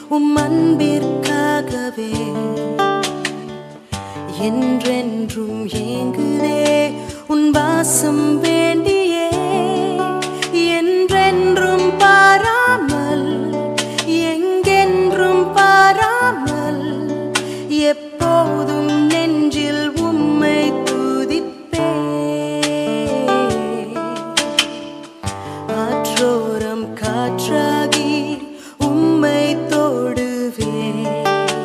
உம் அன்பிற்காகவே என்றென்றும் ஏங்குதே உன் வாசம் வேண்டியே என்றென்றும் பாராமல் எங்கென்றும் பாராமல் எப்போதும் நெஞ்சில் உம்மை துதிப்பே ஆற்றோரம் காற்றாகி உம்மை தொடுவேன்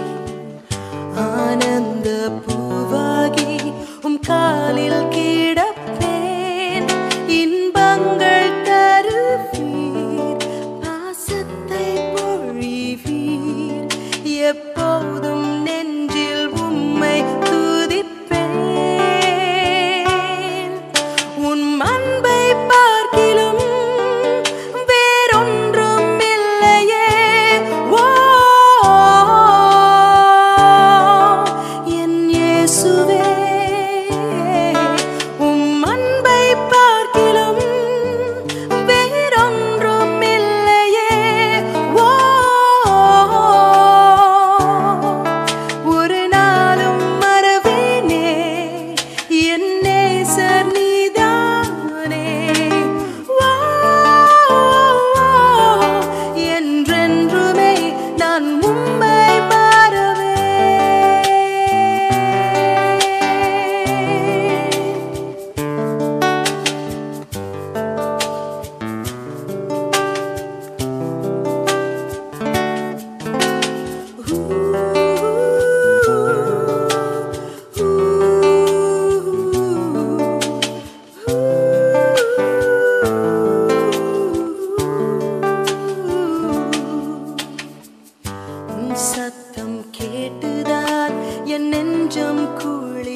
ஆனந்த பூவாகி உம் காலில் கிடப்பேன் இன்பங்கள் தருவீர் பாசத்தை பொழிவீர் எப்போதும் நெஞ்சில் உம்மை துதிப்பேன் உன் அன்பை பார்க்கிலும் வேறொன்றும் இல்லையே ஓ என் இயேசுவே உம் அன்பை பார்க்கிலும் வேறொன்றும் இல்லையே ஓ ஒரு நாளும் மறவேனே என் நேசர் நீதானே வா, என்றென்றுமே நான் உம்மை பாரவே உன் சத்தம் கேட்டுதான் என் நெஞ்சம் குளிர்